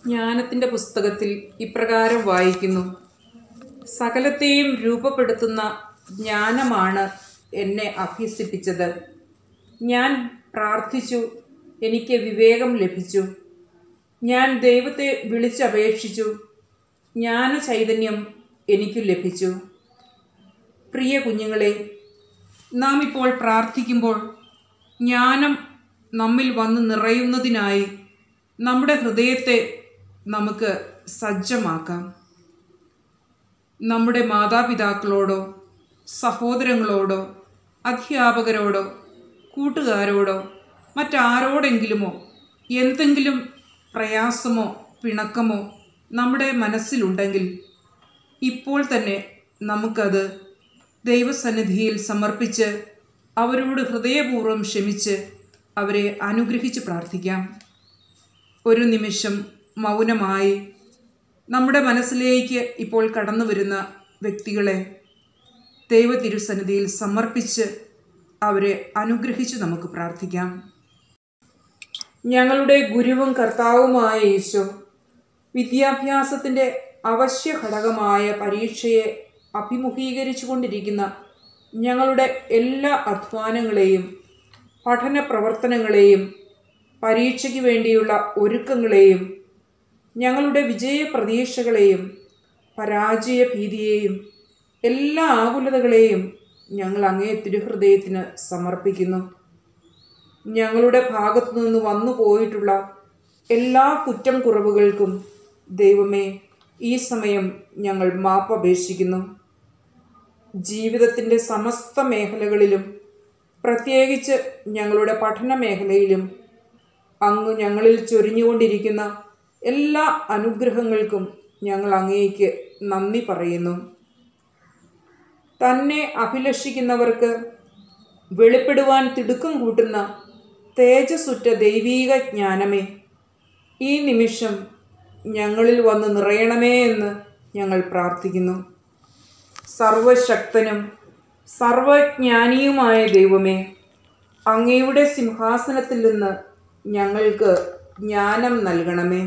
ജ്ഞാനത്തിൻ്റെ പുസ്തകത്തിൽ ഇപ്രകാരം വായിക്കുന്നു സകലത്തെയും രൂപപ്പെടുത്തുന്ന ജ്ഞാനമാണ് എന്നെ അഭ്യസിപ്പിച്ചത് ഞാൻ പ്രാർത്ഥിച്ചു എനിക്ക് വിവേകം ലഭിച്ചു ഞാൻ ദൈവത്തെ വിളിച്ചപേക്ഷിച്ചു ജ്ഞാന ചൈതന്യം എനിക്കു ലഭിച്ചു പ്രിയ കുഞ്ഞുങ്ങളെ നാം ഇപ്പോൾ പ്രാർത്ഥിക്കുമ്പോൾ ജ്ഞാനം നമ്മിൽ വന്ന് നിറയുന്നതിനായി നമ്മുടെ ഹൃദയത്തെ നമുക്ക് സജ്ജമാക്കാം നമ്മുടെ മാതാപിതാക്കളോടോ സഹോദരങ്ങളോടോ അധ്യാപകരോടോ കൂട്ടുകാരോടോ മറ്റാരോടെങ്കിലുമോ എന്തെങ്കിലും പ്രയാസമോ പിണക്കമോ നമ്മുടെ മനസ്സിലുണ്ടെങ്കിൽ ഇപ്പോൾ തന്നെ നമുക്കത് ദൈവസന്നിധിയിൽ സമർപ്പിച്ച് അവരോട് ഹൃദയപൂർവ്വം ക്ഷമിച്ച് അവരെ അനുഗ്രഹിച്ച് പ്രാർത്ഥിക്കാം ഒരു നിമിഷം മൗനമായി നമ്മുടെ മനസ്സിലേക്ക് ഇപ്പോൾ കടന്നു വരുന്ന വ്യക്തികളെ ദൈവ തിരുസന്നിധിയിൽ സമർപ്പിച്ച് അവരെ അനുഗ്രഹിച്ച് നമുക്ക് പ്രാർത്ഥിക്കാം ഞങ്ങളുടെ ഗുരുവും കർത്താവുമായ യേശു വിദ്യാഭ്യാസത്തിൻ്റെ അവശ്യ ഘടകമായ പരീക്ഷയെ അഭിമുഖീകരിച്ചു കൊണ്ടിരിക്കുന്ന ഞങ്ങളുടെ എല്ലാ അധ്വാനങ്ങളെയും പഠന പ്രവർത്തനങ്ങളെയും പരീക്ഷയ്ക്ക് വേണ്ടിയുള്ള ഒരുക്കങ്ങളെയും ഞങ്ങളുടെ വിജയ പ്രതീക്ഷകളെയും പരാജയ ഭീതിയെയും എല്ലാ ആകുലതകളെയും ഞങ്ങൾ അങ്ങേ തിരുഹൃദയത്തിന് സമർപ്പിക്കുന്നു ഞങ്ങളുടെ ഭാഗത്തു നിന്ന് വന്നു പോയിട്ടുള്ള എല്ലാ കുറ്റം കുറവുകൾക്കും ദൈവമേ ഈ സമയം ഞങ്ങൾ മാപ്പപേക്ഷിക്കുന്നു ജീവിതത്തിൻ്റെ സമസ്ത മേഖലകളിലും പ്രത്യേകിച്ച് ഞങ്ങളുടെ പഠന മേഖലയിലും അങ്ങ് ഞങ്ങളിൽ ചൊരിഞ്ഞുകൊണ്ടിരിക്കുന്ന എല്ലാ അനുഗ്രഹങ്ങൾക്കും ഞങ്ങൾ അങ്ങേക്ക് നന്ദി പറയുന്നു തന്നെ അഭിലഷിക്കുന്നവർക്ക് വെളിപ്പെടുവാൻ തിടുക്കം കൂട്ടുന്ന തേജസ്സുറ്റ ദൈവീക ജ്ഞാനമേ ഈ നിമിഷം ഞങ്ങളിൽ വന്ന് നിറയണമേ എന്ന് ഞങ്ങൾ പ്രാർത്ഥിക്കുന്നു സർവശക്തനും സർവജ്ഞാനിയുമായ ദൈവമേ അങ്ങയുടെ സിംഹാസനത്തിൽ നിന്ന് ഞങ്ങൾക്ക് ജ്ഞാനം നൽകണമേ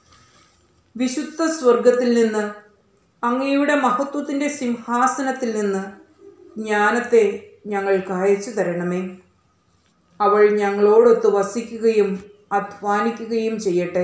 വിശുദ്ധ സ്വർഗത്തിൽ നിന്ന് അങ്ങയുടെ മഹത്വത്തിൻ്റെ സിംഹാസനത്തിൽ നിന്ന് ജ്ഞാനത്തെ ഞങ്ങൾക്ക് അയച്ചു തരണമേ അവൾ ഞങ്ങളോടൊത്ത് വസിക്കുകയും അധ്വാനിക്കുകയും ചെയ്യട്ടെ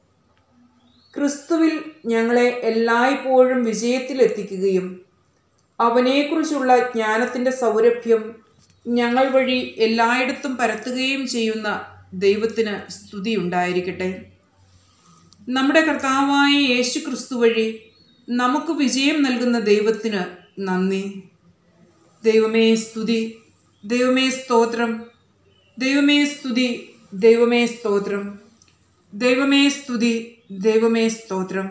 ക്രിസ്തുവിൽ ഞങ്ങളെ എല്ലായ്പ്പോഴും വിജയത്തിലെത്തിക്കുകയും അവനെക്കുറിച്ചുള്ള ജ്ഞാനത്തിൻ്റെ സൗരഭ്യം ഞങ്ങൾ വഴി എല്ലായിടത്തും പരത്തുകയും ചെയ്യുന്ന ദൈവത്തിന് സ്തുതി ഉണ്ടായിരിക്കട്ടെ നമ്മുടെ കർത്താവായ യേശു ക്രിസ്തു വഴി നമുക്ക് വിജയം നൽകുന്ന ദൈവത്തിന് നന്ദി ദൈവമേ സ്തുതി ദൈവമേ സ്തോത്രം ദൈവമേ സ്തുതി ദൈവമേ സ്തോത്രം ദൈവമേ സ്തുതി ദൈവമേ സ്തോത്രം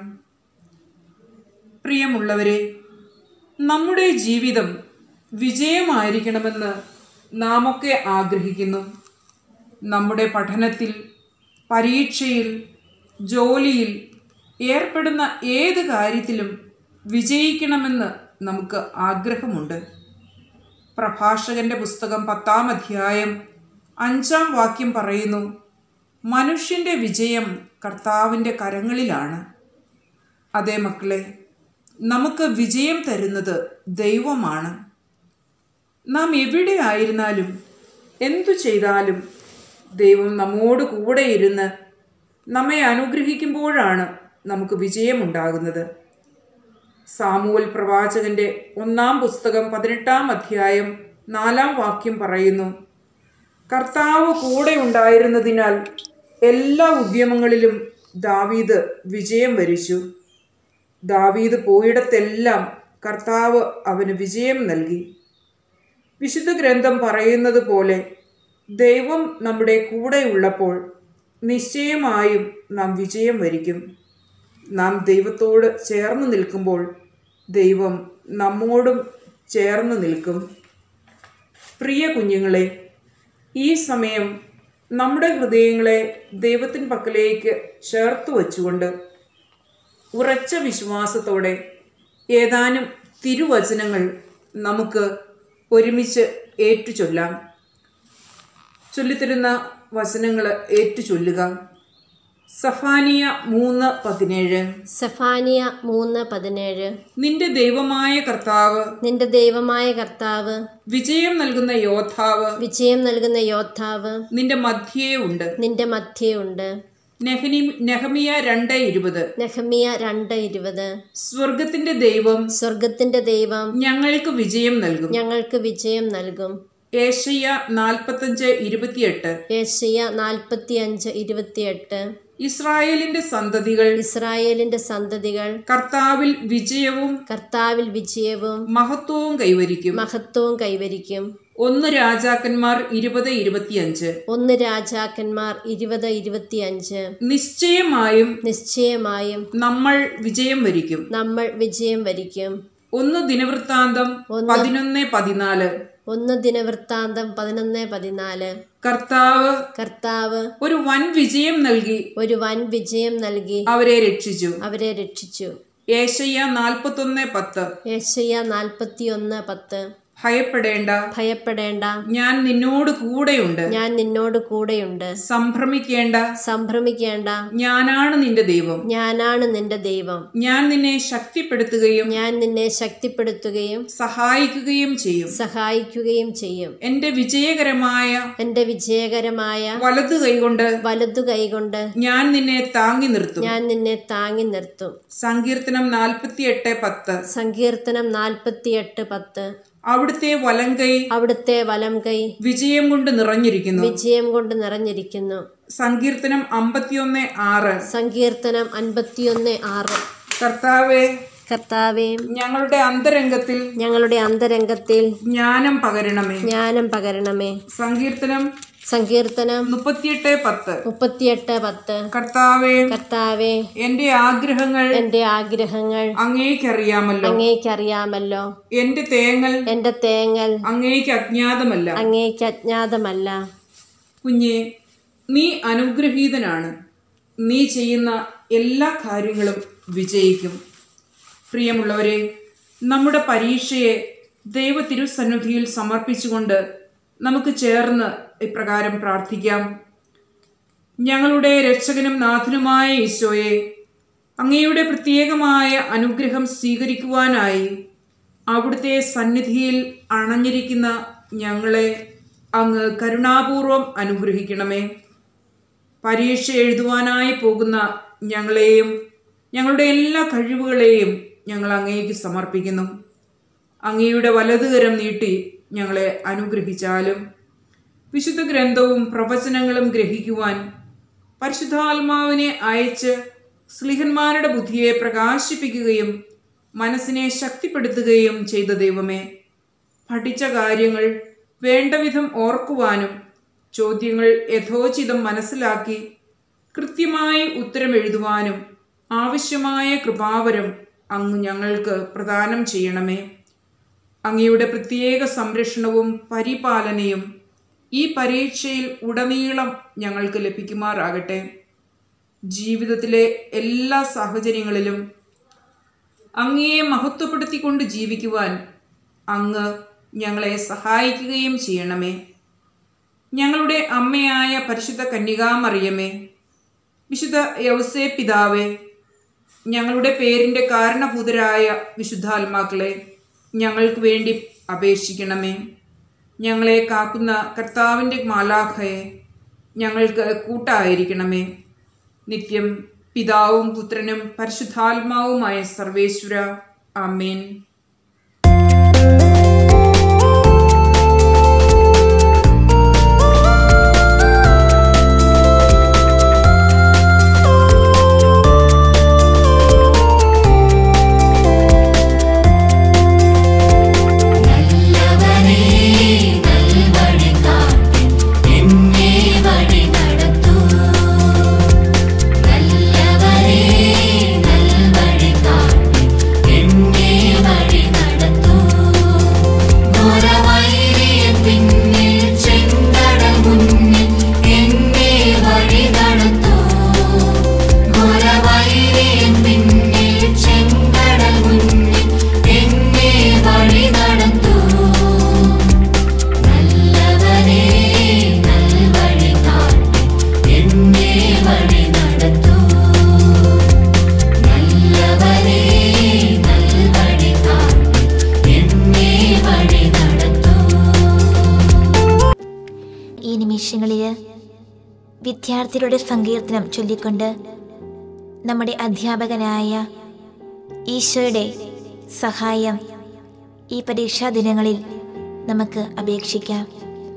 പ്രിയമുള്ളവരെ നമ്മുടെ ജീവിതം വിജയമായിരിക്കണമെന്ന് നാമൊക്കെ ആഗ്രഹിക്കുന്നു നമ്മുടെ പഠനത്തിൽ പരീക്ഷയിൽ ജോലിയിൽ ഏർപ്പെടുന്ന ഏത് കാര്യത്തിലും വിജയിക്കണമെന്ന് നമുക്ക് ആഗ്രഹമുണ്ട് പ്രഭാഷകന്റെ പുസ്തകം പത്താം അധ്യായം അഞ്ചാം വാക്യം പറയുന്നു മനുഷ്യൻ്റെ വിജയം കർത്താവിൻ്റെ കരങ്ങളിലാണ് അതേ മക്കളെ നമുക്ക് വിജയം തരുന്നത് ദൈവമാണ് നാം എവിടെ ആയിരുന്നാലും എന്തു ചെയ്താലും ദൈവം നമ്മോട് കൂടെ ഇരുന്ന് നമ്മെ അനുഗ്രഹിക്കുമ്പോഴാണ് നമുക്ക് വിജയമുണ്ടാകുന്നത് സാമൂൽ പ്രവാചകന്റെ ഒന്നാം പുസ്തകം പതിനെട്ടാം അധ്യായം നാലാം വാക്യം പറയുന്നു കർത്താവ് കൂടെ ഉണ്ടായിരുന്നതിനാൽ എല്ലാ ഉദ്യമങ്ങളിലും ദാവീദ് വിജയം വരിച്ചു ദാവീദ് പോയിടത്തെല്ലാം കർത്താവ് അവന് വിജയം നൽകി വിശുദ്ധ ഗ്രന്ഥം പറയുന്നത് പോലെ ദൈവം നമ്മുടെ കൂടെയുള്ളപ്പോൾ നിശ്ചയമായും നാം വിജയം വരിക്കും നാം ദൈവത്തോട് ചേർന്ന് നിൽക്കുമ്പോൾ ദൈവം നമ്മോടും ചേർന്ന് നിൽക്കും പ്രിയ കുഞ്ഞുങ്ങളെ ഈ സമയം നമ്മുടെ ഹൃദയങ്ങളെ ദൈവത്തിൻ പക്കലേക്ക് ചേർത്ത് വച്ചുകൊണ്ട് ഉറച്ച വിശ്വാസത്തോടെ ഏതാനും തിരുവചനങ്ങൾ നമുക്ക് ഒരുമിച്ച് ഏറ്റുചൊല്ലാം ചൊല്ലിത്തരുന്ന വചനങ്ങൾ ഏറ്റുചൊല്ലുക സഫാനിയ മൂന്ന് പതിനേഴ് സെഫാനിയ മൂന്ന് പതിനേഴ് നിന്റെ ദൈവമായ കർത്താവ് നിന്റെ ദൈവമായ കർത്താവ് വിജയം നൽകുന്ന യോദ്ധാവ് വിജയം നൽകുന്ന യോദ്ധാവ് നിന്റെ മധ്യേ ഉണ്ട് നിന്റെ മധ്യേ ഉണ്ട് നെഹനി നെഹമിയ രണ്ട് ഇരുപത് നെഹമിയ രണ്ട് ഇരുപത് സ്വർഗത്തിന്റെ ദൈവം സ്വർഗത്തിന്റെ ദൈവം ഞങ്ങൾക്ക് വിജയം നൽകും ഞങ്ങൾക്ക് വിജയം നൽകും ഏഷ്യ നാൽപ്പത്തഞ്ച് ഇരുപത്തിയെട്ട് ഏഷ്യ നാൽപ്പത്തി അഞ്ച് ഇരുപത്തിയെട്ട് ഇസ്രായേലിന്റെ സന്തതികൾ ഇസ്രായേലിന്റെ സന്തതികൾ കർത്താവിൽ വിജയവും കർത്താവിൽ വിജയവും മഹത്വവും കൈവരിക്കും മഹത്വവും കൈവരിക്കും ഒന്ന് രാജാക്കന്മാർ ഇരുപത് ഇരുപത്തിയഞ്ച് ഒന്ന് രാജാക്കന്മാർ ഇരുപത് ഇരുപത്തിയഞ്ച് നിശ്ചയമായും നിശ്ചയമായും നമ്മൾ വിജയം വരിക്കും നമ്മൾ വിജയം വരിക്കും ഒന്ന് ദിനവൃത്താന്തം പതിനൊന്ന് പതിനാല് ഒന്ന് ദിനവൃത്താന്തം പതിനൊന്ന് പതിനാല് കർത്താവ് കർത്താവ് ഒരു വൻ വിജയം നൽകി ഒരു വൻ വിജയം നൽകി അവരെ രക്ഷിച്ചു അവരെ രക്ഷിച്ചു ഏഷ്യ നാൽപ്പത്തൊന്ന് പത്ത് ഏഷ്യ നാൽപ്പത്തിയൊന്ന് പത്ത് ഭയപ്പെടേണ്ട ഭയപ്പെടേണ്ട ഞാൻ നിന്നോട് കൂടെയുണ്ട് ഞാൻ നിന്നോട് കൂടെയുണ്ട് സംഭ്രമിക്കേണ്ട സംഭ്രമിക്കേണ്ട ഞാനാണ് നിന്റെ ദൈവം ഞാനാണ് നിന്റെ ദൈവം ഞാൻ നിന്നെ ശക്തിപ്പെടുത്തുകയും ഞാൻ നിന്നെ ശക്തിപ്പെടുത്തുകയും സഹായിക്കുകയും ചെയ്യും സഹായിക്കുകയും ചെയ്യും എന്റെ വിജയകരമായ എന്റെ വിജയകരമായ വലതു കൈകൊണ്ട് വലതു കൈകൊണ്ട് ഞാൻ നിന്നെ താങ്ങി നിർത്തും ഞാൻ നിന്നെ താങ്ങി നിർത്തും സങ്കീർത്തനം നാൽപ്പത്തിയെട്ട് പത്ത് സങ്കീർത്തനം നാൽപ്പത്തിയെട്ട് പത്ത് അവിടുത്തെ വലങ്കൈ അവിടുത്തെ വലം കൈ വിജയം കൊണ്ട് നിറഞ്ഞിരിക്കുന്നു വിജയം കൊണ്ട് നിറഞ്ഞിരിക്കുന്നു സങ്കീർത്തനം അമ്പത്തിയൊന്ന് ആറ് സങ്കീർത്തനം അൻപത്തിയൊന്ന് ആറ് കർത്താവെ കർത്താവേ ഞങ്ങളുടെ അന്തരംഗത്തിൽ ഞങ്ങളുടെ അന്തരംഗത്തിൽ ജ്ഞാനം പകരണമേ ജ്ഞാനം പകരണമേ സങ്കീർത്തനം സങ്കീർത്തനം മുപ്പത്തിയെട്ട് പത്ത് മുപ്പത്തിയെട്ട് പത്ത് കർത്താവെ കർത്താവേ എന്റെ ആഗ്രഹങ്ങൾ എന്റെ ആഗ്രഹങ്ങൾ അങ്ങേക്കറിയാമല്ലോ അങ്ങേക്കറിയാമല്ലോ എന്റെ തേങ്ങൽ എന്റെ തേങ്ങൽ അങ്ങേക്ക് അജ്ഞാതമല്ല അങ്ങേക്ക് അജ്ഞാതമല്ല കുഞ്ഞെ നീ അനുഗ്രഹീതനാണ് നീ ചെയ്യുന്ന എല്ലാ കാര്യങ്ങളും വിജയിക്കും പ്രിയമുള്ളവരെ നമ്മുടെ പരീക്ഷയെ ദൈവ തിരുസന്നിധിയിൽ സമർപ്പിച്ചുകൊണ്ട് നമുക്ക് ചേർന്ന് ഇപ്രകാരം പ്രാർത്ഥിക്കാം ഞങ്ങളുടെ രക്ഷകനും നാഥനുമായ ഈശോയെ അങ്ങയുടെ പ്രത്യേകമായ അനുഗ്രഹം സ്വീകരിക്കുവാനായി അവിടുത്തെ സന്നിധിയിൽ അണഞ്ഞിരിക്കുന്ന ഞങ്ങളെ അങ്ങ് കരുണാപൂർവം അനുഗ്രഹിക്കണമേ പരീക്ഷ എഴുതുവാനായി പോകുന്ന ഞങ്ങളെയും ഞങ്ങളുടെ എല്ലാ കഴിവുകളെയും ഞങ്ങൾ അങ്ങേക്ക് സമർപ്പിക്കുന്നു അങ്ങയുടെ വലതുകരം നീട്ടി ഞങ്ങളെ അനുഗ്രഹിച്ചാലും വിശുദ്ധ ഗ്രന്ഥവും പ്രവചനങ്ങളും ഗ്രഹിക്കുവാൻ പരിശുദ്ധാത്മാവിനെ അയച്ച് സ്ലിഹന്മാരുടെ ബുദ്ധിയെ പ്രകാശിപ്പിക്കുകയും മനസ്സിനെ ശക്തിപ്പെടുത്തുകയും ചെയ്ത ദൈവമേ പഠിച്ച കാര്യങ്ങൾ വേണ്ടവിധം ഓർക്കുവാനും ചോദ്യങ്ങൾ യഥോചിതം മനസ്സിലാക്കി കൃത്യമായി ഉത്തരം എഴുതുവാനും ആവശ്യമായ കൃപാവരം അങ്ങ് ഞങ്ങൾക്ക് പ്രദാനം ചെയ്യണമേ അങ്ങയുടെ പ്രത്യേക സംരക്ഷണവും പരിപാലനയും ഈ പരീക്ഷയിൽ ഉടനീളം ഞങ്ങൾക്ക് ലഭിക്കുമാറാകട്ടെ ജീവിതത്തിലെ എല്ലാ സാഹചര്യങ്ങളിലും അങ്ങയെ മഹത്വപ്പെടുത്തിക്കൊണ്ട് ജീവിക്കുവാൻ അങ്ങ് ഞങ്ങളെ സഹായിക്കുകയും ചെയ്യണമേ ഞങ്ങളുടെ അമ്മയായ പരിശുദ്ധ കന്യകാമറിയമേ വിശുദ്ധ യൗസേ പിതാവേ ഞങ്ങളുടെ പേരിൻ്റെ കാരണഭൂതരായ വിശുദ്ധാത്മാക്കളെ ഞങ്ങൾക്ക് വേണ്ടി അപേക്ഷിക്കണമേ ഞങ്ങളെ കാക്കുന്ന കർത്താവിൻ്റെ മാലാഖയെ ഞങ്ങൾക്ക് കൂട്ടായിരിക്കണമേ നിത്യം പിതാവും പുത്രനും പരിശുദ്ധാത്മാവുമായ സർവേശ്വര ആമേൻ നല്ലവനേ നൽവഴി കാട്ടി എന്നെ വഴി നടത്തൂ നല്ലവനേ നൽവഴി കാട്ടി എന്നെ വഴി കരുത്തിലൂടെ സങ്കീർത്തനം ചൊല്ലിക്കൊണ്ട് നമ്മുടെ അധ്യാപകനായ ഈശോയുടെ സഹായം ഈ പരീക്ഷാ ദിനങ്ങളിൽ നമുക്ക് അപേക്ഷിക്കാം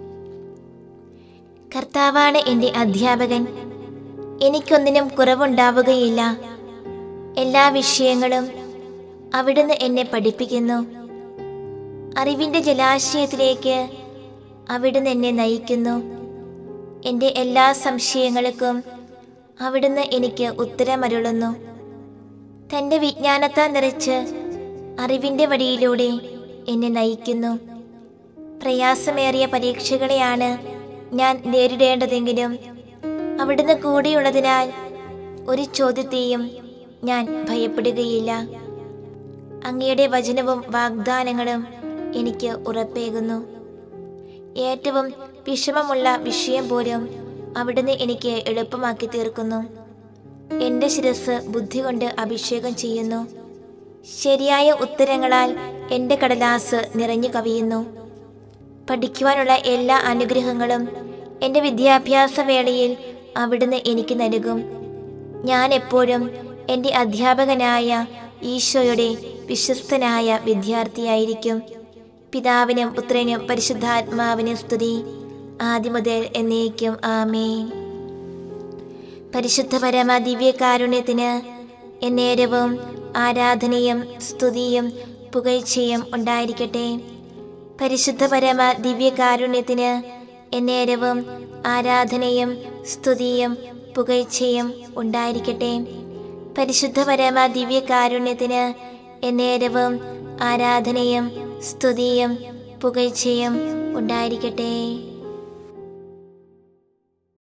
കർത്താവാണ് എൻ്റെ അധ്യാപകൻ എനിക്കൊന്നിനും കുറവുണ്ടാവുകയില്ല എല്ലാ വിഷയങ്ങളും അവിടുന്ന് എന്നെ പഠിപ്പിക്കുന്നു അറിവിൻ്റെ ജലാശയത്തിലേക്ക് അവിടുന്ന് എന്നെ നയിക്കുന്നു എൻ്റെ എല്ലാ സംശയങ്ങൾക്കും അവിടുന്ന് എനിക്ക് ഉത്തരമരുളുന്നു തൻ്റെ വിജ്ഞാനത്താൽ നിറച്ച് അറിവിൻ്റെ വഴിയിലൂടെ എന്നെ നയിക്കുന്നു പ്രയാസമേറിയ പരീക്ഷകളെയാണ് ഞാൻ നേരിടേണ്ടതെങ്കിലും അവിടുന്ന് കൂടെയുള്ളതിനാൽ ഒരു ചോദ്യത്തെയും ഞാൻ ഭയപ്പെടുകയില്ല അങ്ങയുടെ വചനവും വാഗ്ദാനങ്ങളും എനിക്ക് ഉറപ്പേകുന്നു ഏറ്റവും വിഷമമുള്ള വിഷയം പോലും അവിടുന്ന് എനിക്ക് എളുപ്പമാക്കി തീർക്കുന്നു എൻ്റെ ശിരസ് ബുദ്ധി കൊണ്ട് അഭിഷേകം ചെയ്യുന്നു ശരിയായ ഉത്തരങ്ങളാൽ എൻ്റെ കടലാസ് നിറഞ്ഞു കവിയുന്നു പഠിക്കുവാനുള്ള എല്ലാ അനുഗ്രഹങ്ങളും എൻ്റെ വിദ്യാഭ്യാസ വേളയിൽ അവിടുന്ന് എനിക്ക് നൽകും ഞാൻ എപ്പോഴും എൻ്റെ അധ്യാപകനായ ഈശോയുടെ വിശ്വസ്തനായ വിദ്യാർത്ഥിയായിരിക്കും പിതാവിനും പുത്രനും പരിശുദ്ധാത്മാവിനും സ്തുതി ആദ്യം മുതൽ എന്നേക്കും ആമേൻ പരിശുദ്ധ പരമ ദിവ്യകാരുണ്യത്തിന് എന്നേരവും ആരാധനയും സ്തുതിയും പുകഴ്ചയും ഉണ്ടായിരിക്കട്ടെ പരിശുദ്ധ പരമ ദിവ്യകാരുണ്യത്തിന് എന്നേരവും ആരാധനയും സ്തുതിയും പുകഴ്ചയും ഉണ്ടായിരിക്കട്ടെ പരിശുദ്ധ പരമ ദിവ്യകാരുണ്യത്തിന് എന്നേരവും ആരാധനയും സ്തുതിയും പുകഴ്ചയും ഉണ്ടായിരിക്കട്ടെ